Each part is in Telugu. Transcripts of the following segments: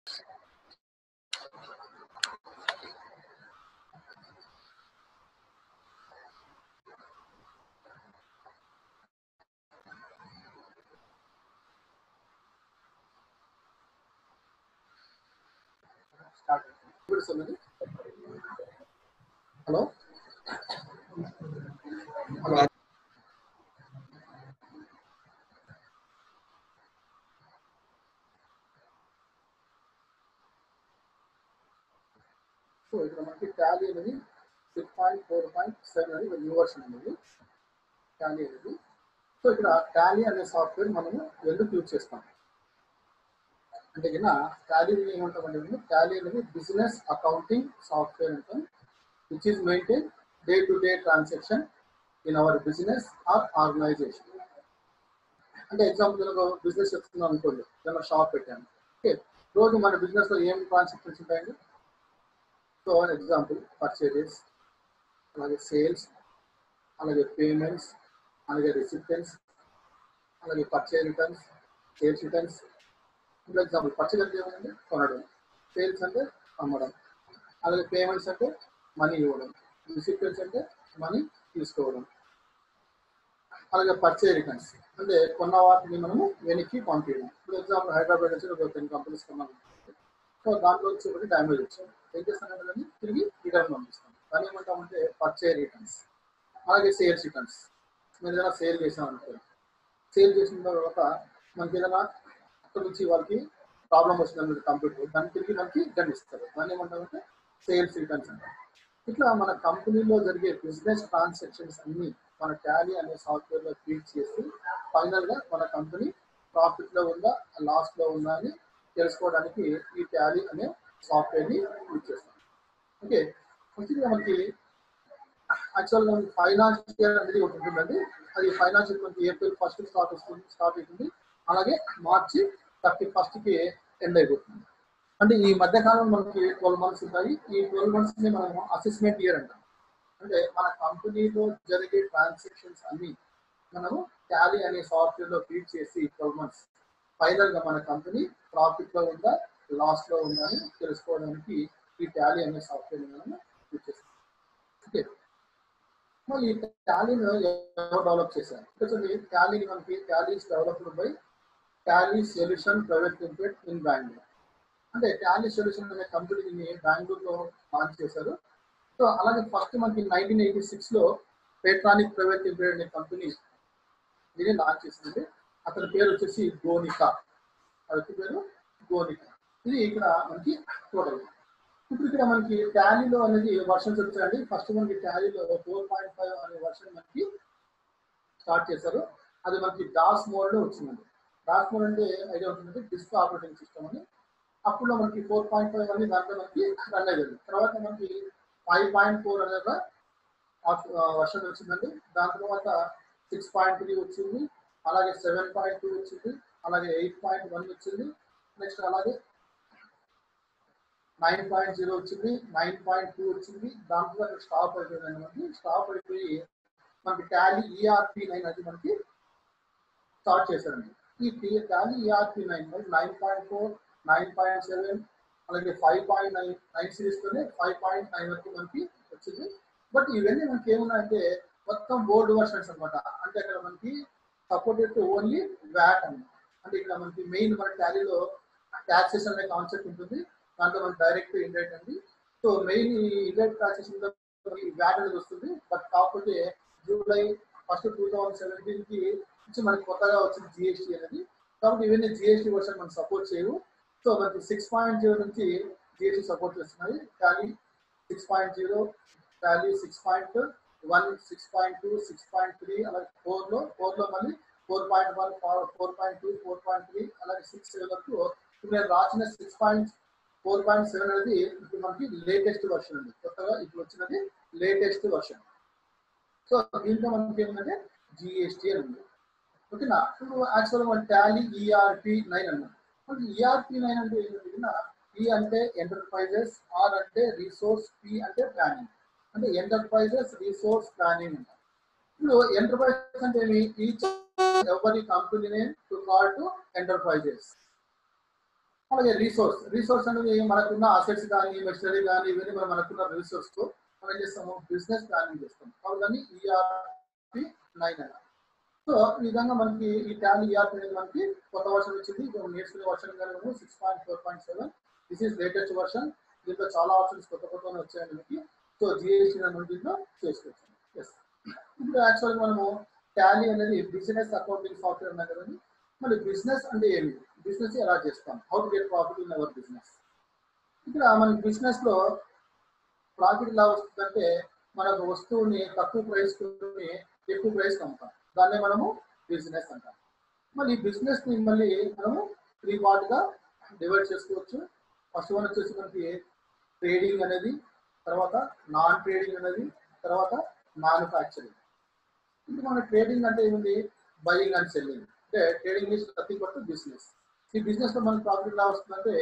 స్టార్ట్ ఇప్పుడు சொல்லுங்க హలో హలో సో ఇక్కడ మనకి టాలీ అనేది six point four point seven అనేది న్యూ వర్షన్ అనేది టాలీ అనేది సో ఇక్కడ టాలీ అనే సాఫ్ట్వేర్ మనము ఎందుకు యూజ్ చేస్తాం అంటే కన్నా టాలీ ఏమంటామంటే మేము టాలీ అనేది బిజినెస్ అకౌంటింగ్ సాఫ్ట్వేర్ అంటాం which is maintain day to day transaction in our business or organisation అంటే ఎగ్జాంపుల్ ఒక బిజినెస్ చెప్తున్నాం అనుకోండి ఏదైనా షాప్ పెట్టాను ఓకే రోజు మన బిజినెస్ లో ఏం ట్రాన్సాక్షన్స్ ఉంటాయండి సో ఎగ్జాంపుల్ పర్చేజెస్ అలాగే సేల్స్ అలాగే పేమెంట్స్ అలాగే రిసిప్టెన్స్ అలాగే పర్చేజ్ రిటర్న్స్ సేల్స్ రిటర్న్స్ ఇప్పుడు ఎగ్జాంపుల్ పర్చేజ్ అంటే ఏమంటే కొనడం సేల్స్ అంటే అమ్మడం అలాగే పేమెంట్స్ అంటే మనీ ఇవ్వడం రిసిప్టెన్స్ అంటే మనీ తీసుకోవడం అలాగే పర్చేజ్ రిటర్న్స్ అంటే కొన్న వాటిని మనము వెనక్కి పంపించడం ఇప్పుడు ఎగ్జాంపుల్ హైదరాబాద్ నుంచి ఒక టెన్ కంపెనీస్ కొన్నాము సో దాంట్లో వచ్చి ఒకటి డ్యామేజ్ వచ్చింది ఏం చేస్తానంటే దాన్ని తిరిగి రిటర్న్ పంపిస్తాం దాన్ని ఏమంటామంటే పర్చేజ్ రిటర్న్స్ అలాగే సేల్స్ రిటర్న్స్ మీరు ఏదైనా సేల్ చేసాం అనుకో సేల్ చేసిన తర్వాత మనకి ఏదైనా అక్కడ నుంచి వాళ్ళకి ప్రాబ్లం వచ్చింది కంప్యూటర్ దాన్ని తిరిగి మనకి రిటర్న్ ఇస్తారు దాన్ని ఏమంటామంటే సేల్స్ రిటర్న్స్ అంటారు ఇట్లా మన కంపెనీలో జరిగే బిజినెస్ ట్రాన్సాక్షన్స్ అన్ని మన టాలీ అనే సాఫ్ట్వేర్ లో ఫీడ్ చేసి ఫైనల్ గా మన కంపెనీ ప్రాఫిట్ లో ఉందా లాస్ లో ఉందా అని తెలుసుకోవడానికి ఈ టాలీ అనే సాఫ్ట్వేర్ ని యూజ్ చేస్తాం ఓకే యాక్చువల్గా మనకి యాక్చువల్గా ఫైనాన్స్ ఇయర్ అనేది ఒకటి ఉంటుందండి అది ఫైనాన్స్ మనకి ఏప్రిల్ ఫస్ట్ స్టార్ట్ వస్తుంది స్టార్ట్ అవుతుంది అలాగే మార్చి థర్టీ ఫస్ట్ కి ఎండ్ అయిపోతుంది అంటే ఈ మధ్య కాలం మనకి ట్వెల్వ్ మంత్స్ ఉంటాయి ఈ ట్వెల్వ్ మంత్స్ ని మనం అసెస్మెంట్ ఇయర్ అంటాం అంటే మన కంపెనీలో జరిగే ట్రాన్సాక్షన్స్ అన్ని మనము టాలీ అనే సాఫ్ట్వేర్ లో ఫీడ్ చేసి ట్వెల్వ్ మంత్స్ ఫైనల్ గా మన కంపెనీ ప్రాఫిట్ లో ఉందా లాస్ లో ఉందా అని తెలుసుకోవడానికి ఈ టాలీ అనే సాఫ్ట్వేర్ మనము యూజ్ చేస్తాం ఓకే మరి ఈ టాలీని ఎవరు డెవలప్ చేశారు యాక్చువల్లీ టాలీని మనకి Tally developed by Tally solution private limited in Bengaluru అంటే టాలీ సొల్యూషన్ అనే కంపెనీని బెంగళూరులో లాంచ్ చేశారు సో అలాగే ఫస్ట్ మనకి నైన్టీన్ ఎయిటీ సిక్స్ లో పేట్రానిక్ ప్రైవేట్ లిమిటెడ్ అనే కంపెనీ దీన్ని లాంచ్ చేసింది అతని పేరు వచ్చేసి గోనికా అతని పేరు గోనికా ఇది ఇక్కడ మనకి టోటల్ ఇప్పుడు ఇక్కడ మనకి టాలీలో అనేది వర్షన్స్ వచ్చాయండి ఫస్ట్ మనకి టాలీలో ఫోర్ పాయింట్ ఫైవ్ అనే వర్షన్ మనకి స్టార్ట్ చేశారు అది మనకి డాస్ మోడ్ లో వచ్చిందండి డాస్ మోడ్ అంటే ఐడియా ఉంటుందంటే డిస్క్ ఆపరేటింగ్ సిస్టమ్ అని అప్పుడు మనకి ఫోర్ పాయింట్ ఫైవ్ అనేది దాంట్లో మనకి రన్ అయ్యింది తర్వాత మనకి ఫైవ్ పాయింట్ ఫోర్ అనేది వర్షన్ వచ్చిందండి దాని తర్వాత సిక్స్ పాయింట్ త్రీ వచ్చింది అలాగే సెవెన్ పాయింట్ టూ వచ్చింది అలాగే ఎయిట్ పాయింట్ వన్ వచ్చింది నెక్స్ట్ అలాగే నైన్ పాయింట్ జీరో వచ్చింది నైన్ పాయింట్ టూ వచ్చింది దాంట్లో అక్కడ స్టాప్ అయిపోయింది మనకి స్టాప్ అయిపోయి మనకి టాలీ ఈఆర్పి నైన్ అది మనకి స్టార్ట్ చేశారండి ఈ Tally ERP nine nine point four nine point seven అలాగే ఫైవ్ పాయింట్ నైన్ నైన్ సిరీస్తోనే ఫైవ్ పాయింట్ నైన్ వరకు మనకి వచ్చింది బట్ ఇవన్నీ మనకి ఏమున్నాయంటే మొత్తం బోర్డు వర్షన్స్ అనమాట అంటే అక్కడ మనకి సపోర్టెడ్ టు ఓన్లీ వ్యాట్ అన్నమాట అంటే ఇక్కడ మనకి మెయిన్ మన టాలీలో ట్యాక్సెస్ అనే కాన్సెప్ట్ ఉంటుంది దాంట్లో మనకి డైరెక్ట్ ఇండైరెక్ట్ అండి సో మెయిన్ ఈ ఇండైరెక్ట్ ట్యాక్సేషన్ వ్యాట్ అనేది వస్తుంది బట్ కాకపోతే July first two thousand seventeen కి నుంచి మనకి కొత్తగా వచ్చింది జిఎస్టీ అనేది కాబట్టి ఇవన్నీ జిఎస్టీ వర్షన్ మనం సపోర్ట్ చేయవు సో మనకి సిక్స్ పాయింట్ జీరో నుంచి జిఎస్టీ సపోర్ట్ చేస్తున్నాయి Tally six point zero Tally six point one six point two six point three అలాగే ఫోర్లో ఫోర్లో మళ్ళీ four point one four point two four point three అలాగే సిక్స్ వరకు ఇప్పుడు నేను రాసిన six point four point seven అనేది ఇప్పుడు మనకి లేటెస్ట్ వర్షన్ అండి కొత్తగా ఇప్పుడు వచ్చినది లేటెస్ట్ వర్షన్ సో దీంట్లో మనకి ఏమంటే జిఎస్టీ అని ఉంది ఓకేనా ఇప్పుడు యాక్చువల్ మన టాలీ ఈఆర్పి నైన్ అన్నాం మనకి ఈఆర్పి నైన్ అంటే ఏంటంటే ఈ అంటే ఎంటర్ప్రైజెస్ ఆర్ అంటే రిసోర్స్ పి అంటే ప్లానింగ్ అంటే ఎంటర్ప్రైజెస్ రిసోర్స్ ప్లానింగ్ అంటారు ఇప్పుడు ఎంటర్ప్రైజెస్ అంటే ఏమి ఈచ్ ఎవరి company name to call to enterprises అలాగే రీసోర్స్ రీసోర్స్ అనేది మనకున్న అసెట్స్ కానీ మెషినరీ కానీ ఇవన్నీ మనం మనకున్న రిసోర్స్ తో మనం ఏం చేస్తాము బిజినెస్ ప్లానింగ్ చేస్తాం కాబట్టి ఈఆర్పి నైన్ అన్న సో ఈ విధంగా మనకి ఈ టాలీ ఈఆర్పి అనేది మనకి కొత్త వర్షన్ వచ్చింది ఇప్పుడు మనం నేర్చుకునే వర్షన్ కానీ six point four point seven this is latest version దీంట్లో చాలా ఆప్షన్స్ కొత్త కొత్త వచ్చాయి మనకి సో జిఎస్టీ మనం దీంట్లో చేసుకోవచ్చు ఎస్ ఇప్పుడు యాక్చువల్గా మనము టాలీ అనేది బిజినెస్ అకౌంటింగ్ సాఫ్ట్వేర్ ఉన్నాయి కదండి మరి బిజినెస్ అంటే ఏమి బిజినెస్ ఎలా చేస్తాం how to get profit in our business ఇక్కడ మన బిజినెస్ లో ప్రాఫిట్ ఎలా వస్తుందంటే మనకు వస్తువుని తక్కువ ప్రైస్ కొని ఎక్కువ ప్రైస్ అమ్ముతాం దాన్నే మనము బిజినెస్ అంటాం మళ్ళీ బిజినెస్ ని మళ్ళీ మనము త్రీ పార్ట్ గా డివైడ్ చేసుకోవచ్చు ఫస్ట్ వన్ వచ్చేసి మనకి ట్రేడింగ్ అనేది తర్వాత నాన్ ట్రేడింగ్ అనేది తర్వాత మ్యానుఫ్యాక్చరింగ్ ఇప్పుడు మన ట్రేడింగ్ అంటే ఏముంది బయింగ్ అండ్ సెల్లింగ్ అంటే trading is nothing but business ఈ బిజినెస్ లో మనకి ప్రాఫిట్ ఎలా వస్తుందంటే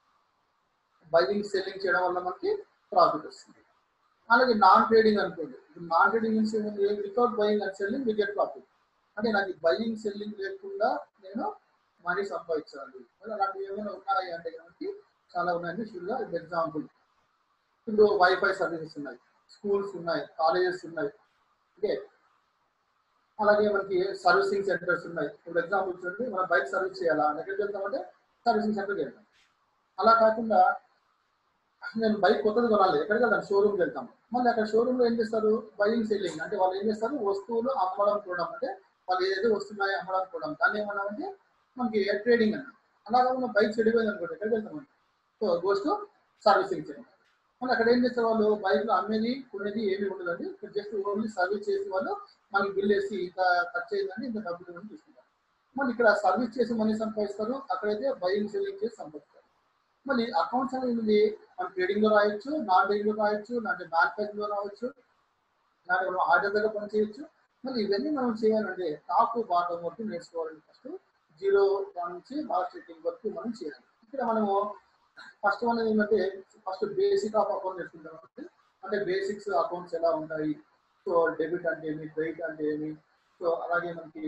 బయింగ్ సెల్లింగ్ చేయడం వల్ల మనకి ప్రాఫిట్ వస్తుంది అలాగే నాన్ ట్రేడింగ్ అనుకోండి నాన్ ట్రేడింగ్ మీన్స్ ఏముంది without buying and selling we get profit అంటే నాకు బయింగ్ సెల్లింగ్ లేకుండా నేను మనీ సంపాదించాలి మరి అలాంటివి ఏమైనా ఉన్నాయి అంటే మనకి చాలా ఉన్నాయండి షూర్గా ఎగ్జాంపుల్ ఇప్పుడు వైఫై సర్వీసెస్ ఉన్నాయి స్కూల్స్ ఉన్నాయి కాలేజెస్ ఉన్నాయి ఓకే అలాగే మనకి సర్వీసింగ్ సెంటర్స్ ఉన్నాయి ఇప్పుడు ఎగ్జాంపుల్ చూడండి మనం బైక్ సర్వీస్ చేయాలా ఎక్కడికి వెళ్తామంటే సర్వీసింగ్ సెంటర్కి వెళ్తాం అలా కాకుండా నేను బైక్ కొత్తది కొనాలి ఎక్కడికి వెళ్తాను షోరూమ్కి వెళ్తాం మళ్ళీ అక్కడ షోరూంలో ఏం చేస్తారు బయింగ్ సెల్లింగ్ అంటే వాళ్ళు ఏం చేస్తారు వస్తువులు అమ్మడం కూడా అంటే వాళ్ళు ఏదైతే వస్తున్నాయో అమ్మడం కూడా దాన్ని ఏమన్నామంటే మనకి ట్రేడింగ్ అన్న అలా కాకుండా బైక్ చెడిపోయింది అనుకోండి ఎక్కడికి వెళ్తామండి సో గోస్ట్ సర్వీసింగ్ సెంటర్ మళ్ళీ అక్కడ ఏం చేస్తారు వాళ్ళు బైక్ లో అమ్మేది కొనేది ఏమి ఉండదండి ఇక్కడ జస్ట్ ఓన్లీ సర్వీస్ చేసి వాళ్ళు మనకి బిల్ వేసి ఇంత ఖర్చు అయిందండి ఇంత డబ్బులు ఇవ్వని తీసుకుంటారు మళ్ళీ ఇక్కడ సర్వీస్ చేసి మనీ సంపాదిస్తారు అక్కడైతే బయింగ్ సెల్లింగ్ చేసి సంపాదిస్తారు మళ్ళీ అకౌంట్స్ అనేది మనం ట్రేడింగ్ లో రాయొచ్చు నాన్ ట్రేడింగ్ లో రాయొచ్చు అంటే మ్యానుఫ్యాక్చరింగ్ లో రావచ్చు దాంట్లో మనం ఆర్డర్ దగ్గర పని చేయొచ్చు మళ్ళీ ఇవన్నీ మనం చేయాలంటే టాప్ బాటం వరకు నేర్చుకోవాలండి ఫస్ట్ జీరో నుంచి లాస్ట్ రేటింగ్ వరకు మనం చేయాలి ఇక్కడ మనము ఫస్ట్ వన్ ఏంటంటే ఫస్ట్ బేసిక్ ఆఫ్ అకౌంట్ నేర్చుకుంటాం అంటే అంటే బేసిక్స్ అకౌంట్స్ ఎలా ఉంటాయి సో డెబిట్ అంటే ఏమి క్రెడిట్ అంటే ఏమి సో అలాగే మనకి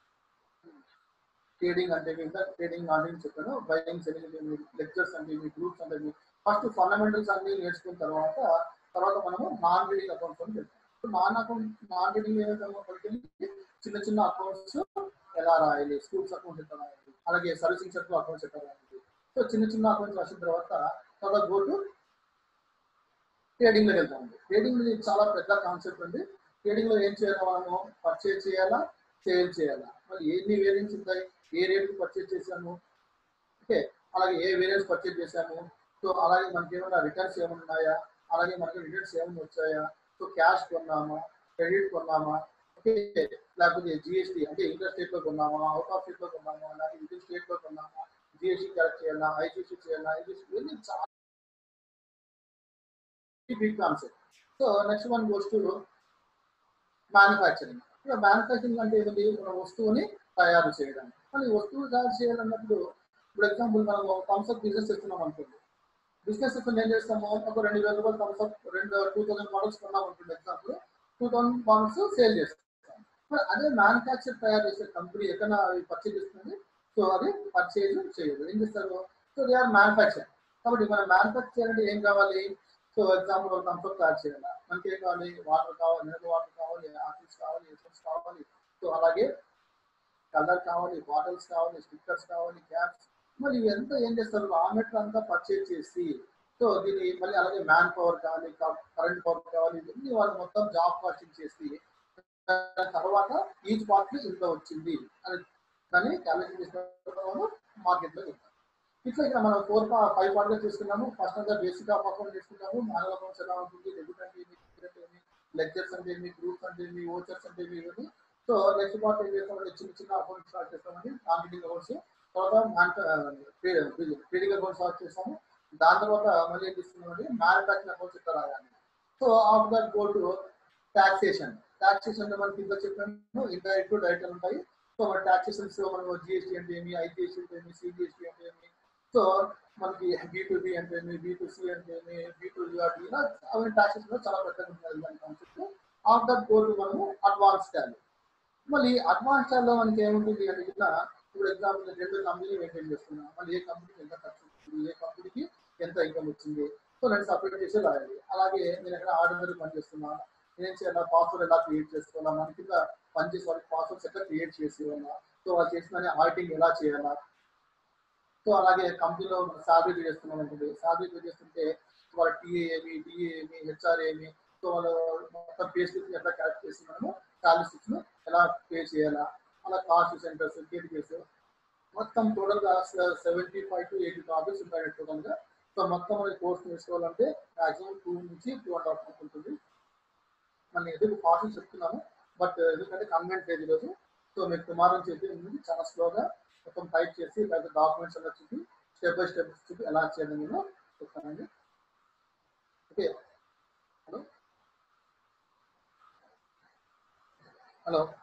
ట్రేడింగ్ అంటే ఏమి ట్రేడింగ్ నాన్ చెప్పాను బయింగ్ సెల్లింగ్ అంటే ఏమి లెక్చర్స్ అంటే ఏమి గ్రూప్స్ అంటే ఏమి ఫస్ట్ ఫండమెంటల్స్ అన్ని నేర్చుకున్న తర్వాత తర్వాత మనము నాన్ ట్రేడింగ్ అకౌంట్స్ అని వెళ్తాం నాన్ అకౌంట్ నాన్ ట్రేడింగ్ ఏదైతే చిన్న చిన్న అకౌంట్స్ ఎలా రాయాలి స్కూల్స్ అకౌంట్ ఎట్లా రాయాలి అలాగే సర్వీసింగ్ సెక్టర్ అకౌంట్స్ ఎట్లా రాయాలి సో చిన్న చిన్న అకౌంట్స్ రాసిన తర్వాత తర్వాత గో టు ట్రేడింగ్ లో వెళ్తాం ట్రేడింగ్ ఇది చాలా పెద్ద కాన్సెప్ట్ అండి ట్రేడింగ్ లో ఏం చేయాలి మనము పర్చేజ్ చేయాలా సేల్ చేయాలా మరి ఎన్ని వేరియంట్స్ ఉంటాయి ఏ రేట్ పర్చేజ్ చేశాము ఓకే అలాగే ఏ వేరియంట్స్ పర్చేజ్ చేశాము సో అలాగే మనకి ఏమైనా రిటర్న్స్ ఏమైనా ఉన్నాయా అలాగే మనకి రిటర్న్స్ ఏమైనా వచ్చాయా సో క్యాష్ కొన్నామా క్రెడిట్ కొన్నామా ఓకే లేకపోతే జిఎస్టీ అంటే ఇంటర్ స్టేట్ లో కొన్నామా అవుట్ ఆఫ్ స్టేట్ లో కొన్నామా లేకపోతే విదిన్ స్టేట్ లో కొన్నామా జిఎస్టీ కలెక్ట్ చేయాలా ఐజీసీ చేయాలా ఐజీసీ ఇవన్నీ చాలా big concept so next one goes to manufacturing ఇక మ్యానుఫ్యాక్చరింగ్ అంటే ఏంటి ఒక వస్తువుని తయారు చేయడం మళ్ళీ వస్తువు తయారు చేయాలన్నప్పుడు ఇప్పుడు ఎగ్జాంపుల్ మనం థమ్స్అప్ బిజినెస్ చేస్తున్నాం అనుకోండి బిజినెస్ ఇప్పుడు ఏం చేస్తాము ఒక రెండు వేల రూపాయలు థమ్స్అప్ రెండు టూ థౌసండ్ మోడల్స్ కొన్నాం అనుకోండి example two thousand models sale చేస్తాం మరి అదే మ్యానుఫ్యాక్చర్ తయారు చేసే కంపెనీ ఎక్కడ పర్చేజ్ చేస్తుంది సో అది పర్చేజ్ చేయదు ఏం చేస్తారు సో దే ఆర్ మ్యానుఫ్యాక్చర్ కాబట్టి మనం మ్యానుఫ్యాక్చర్ చేయాలంటే ఏం కావాలి సో ఎగ్జాంపుల్ ఒక కంఫర్ట్ తయారు చేయాలి మనకి ఏం కావాలి వాటర్ కావాలి మినరల్ వాటర్ కావాలి ఆఫీస్ కావాలి ఎసెన్స్ కావాలి సో అలాగే కలర్ కావాలి బాటిల్స్ కావాలి స్టిక్కర్స్ కావాలి క్యాప్స్ మరి ఇవంతా ఏం చేస్తారు రా మెటీరియల్ అంతా పర్చేజ్ చేసి సో దీన్ని మళ్ళీ అలాగే మ్యాన్ పవర్ కావాలి కరెంట్ పవర్ కావాలి ఇవన్నీ వాళ్ళు మొత్తం జాబ్ కాస్టింగ్ చేసి తర్వాత ఈచ్ పార్ట్ ఇంత వచ్చింది అని దాన్ని క్యాలిక్యులేట్ చేసిన మార్కెట్లో వెళ్తాం ఇట్లా ఇక్కడ మనం ఫోర్ ఫైవ్ పార్ట్ గా తీసుకున్నాము ఫస్ట్ అంతా బేసిక్ ఆఫ్ అకౌంట్ తీసుకున్నాము మానవ అకౌంట్స్ ఎలా ఉంటుంది డెబిట్ అంటే ఏమి క్రెడిట్ ఏమి లెక్చర్స్ అంటే ఏమి గ్రూప్స్ అంటే ఏమి ఓచర్స్ అంటే ఏమి ఇవన్నీ సో నెక్స్ట్ పార్ట్ ఏం చేస్తామంటే చిన్న చిన్న అకౌంట్ స్టార్ట్ చేస్తామండి మార్కెటింగ్ అకౌంట్స్ తర్వాత ట్రేడింగ్ అకౌంట్ స్టార్ట్ చేస్తాము దాని తర్వాత మళ్ళీ ఏం తీసుకున్నామండి మ్యానుఫాక్చరింగ్ అకౌంట్స్ ఇట్లా రాయాలి so after that go to taxation taxation లో మనకి ఇంకా చెప్పాను ఇండైరెక్ట్ డైరెక్ట్ ఉంటాయి సో మన టాక్సేషన్స్ మనం జిఎస్టీ అంటే ఏమి ఐజిఎస్టీ అంటే ఏమి సిజిఎస్టీ అంటే ఏమి సో మనకి బీ టు బి అంటే ఏమి బీ టు సి అంటే ఏమి బీ టు యూఆర్టీ ఇలా అవన్నీ టాక్సెస్ లో చాలా పెద్దగా ఉంటుంది దాని కాన్సెప్ట్ ఆఫ్టర్ గో టు మనము అడ్వాన్స్ టాలీ మళ్ళీ అడ్వాన్స్ టాల్లో మనకి ఏముంటుంది అంటే ఇట్లా ఇప్పుడు ఎగ్జాంపుల్ రెండు కంపెనీ మెయింటైన్ చేస్తున్నాం మళ్ళీ ఏ కంపెనీకి ఎంత ఖర్చు వచ్చింది ఏ కంపెనీకి ఎంత ఇన్కమ్ వచ్చింది సో నేను సపరేట్ చేసి రాయాలి అలాగే నేను ఎక్కడ ఆర్డినరీ పని చేస్తున్నా నేను చేయాలా పాస్వర్డ్ ఎలా క్రియేట్ చేసుకోవాలా మన కింద పనిచేసే వాళ్ళకి పాస్వర్డ్స్ ఎట్లా క్రియేట్ చేసి ఇవ్వాలా సో వాళ్ళు చేసిన ఆడిటింగ్ ఎలా చేయాలా సో అలాగే కంపెనీలో శాలరీ పే చేస్తున్నాం అనుకుంటుంది శాలరీ పే చేస్తుంటే వాళ్ళ టీఏ ఏమి టీఏ ఏమి హెచ్ఆర్ ఏమి సో వాళ్ళు మొత్తం పే స్లిప్ ఎట్లా క్యాల్కులేట్ చేసి మనము శాలరీ స్లిప్స్ ఎలా పే చేయాలా అలా కాస్ట్ సెంటర్స్ కేసు మొత్తం టోటల్ గా seventy five to eighty topics ఉంటాయి టోటల్ గా సో మొత్తం మనకి కోర్స్ నేర్చుకోవాలంటే మాక్సిమం టూ నుంచి టూ అండ్ హాఫ్ మంత్ ఉంటుంది మనం ఎందుకు ఫాస్ట్ చెప్తున్నాను బట్ ఎందుకంటే కన్వెంట్ లేదు ఈరోజు సో మీకు టుమారో చెప్పి ఉంది చాలా స్లోగా మొత్తం టైప్ చేసి లేదా డాక్యుమెంట్స్ అలా చూపి స్టెప్ బై స్టెప్ చూపి ఎలా చేయాలి నేను చెప్తానండి ఓకే హలో హలో